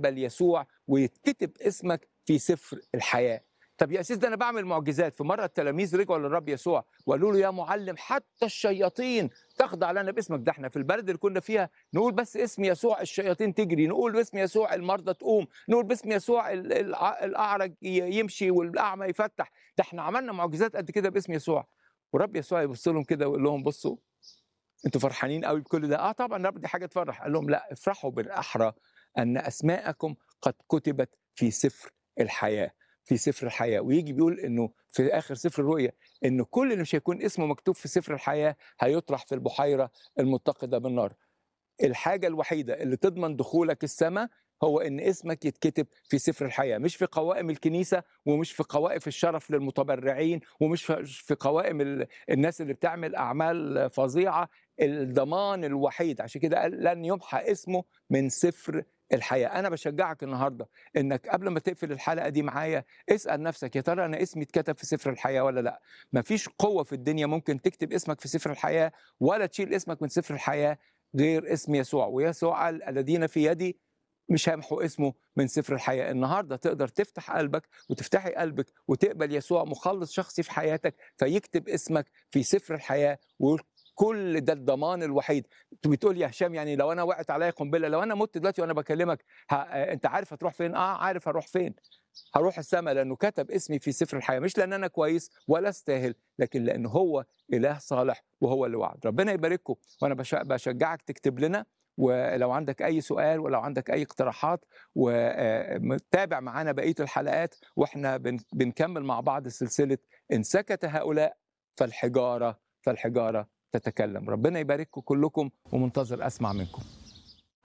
تقبل يسوع ويتكتب اسمك في سفر الحياه طب يا اسيس ده انا بعمل معجزات في مره التلاميذ رجعوا للرب يسوع وقالوا له يا معلم حتى الشياطين تخضع لنا باسمك ده احنا في البلد اللي كنا فيها نقول بس اسم يسوع الشياطين تجري نقول باسم يسوع المرضى تقوم نقول باسم يسوع ال- الع- الاعرج ي- يمشي والاعمى يفتح ده احنا عملنا معجزات قد كده باسم يسوع ورب يسوع يبص لهم كده ويقول لهم بصوا انتوا فرحانين قوي بكل ده اه طبعا رب دي حاجه تفرح قال لهم لا افرحوا بالاحرى ان اسماءكم قد كتبت في سفر الحياه في سفر الحياه ويجي بيقول انه في اخر سفر الرؤيا ان كل اللي مش هيكون اسمه مكتوب في سفر الحياه هيطرح في البحيره المتقده بالنار الحاجه الوحيده اللي تضمن دخولك السماء هو ان اسمك يتكتب في سفر الحياه مش في قوائم الكنيسه ومش في قوائم الشرف للمتبرعين ومش في- في قوائم ال- الناس اللي بتعمل اعمال فظيعه الضمان الوحيد عشان كده قال لن يمحى اسمه من سفر الحياه انا بشجعك النهارده انك قبل ما تقفل الحلقه دي معايا اسال نفسك يا ترى انا اسمي اتكتب في سفر الحياه ولا لا مفيش قوه في الدنيا ممكن تكتب اسمك في سفر الحياه ولا تشيل اسمك من سفر الحياه غير اسم يسوع ويسوع قال الذين في يدي مش هيمحوا اسمه من سفر الحياه النهارده تقدر تفتح قلبك وتفتحي قلبك وتقبل يسوع مخلص شخصي في حياتك فيكتب اسمك في سفر الحياه وكل ده الضمان الوحيد انت بتقول يا هشام يعني لو انا وقعت عليا قنبله لو انا مت دلوقتي وانا بكلمك ها انت عارف هتروح فين اه عارف هروح فين هروح السماء لانه كتب اسمي في سفر الحياه مش لان انا كويس ولا استاهل لكن لانه هو اله صالح وهو اللي وعد ربنا يبارككم وانا بش- بشجعك تكتب لنا ولو عندك اي سؤال ولو عندك اي اقتراحات وتابع معانا بقيه الحلقات واحنا بن- بنكمل مع بعض سلسله ان سكت هؤلاء فالحجاره فالحجاره تتكلم ربنا يبارككم كلكم ومنتظر اسمع منكم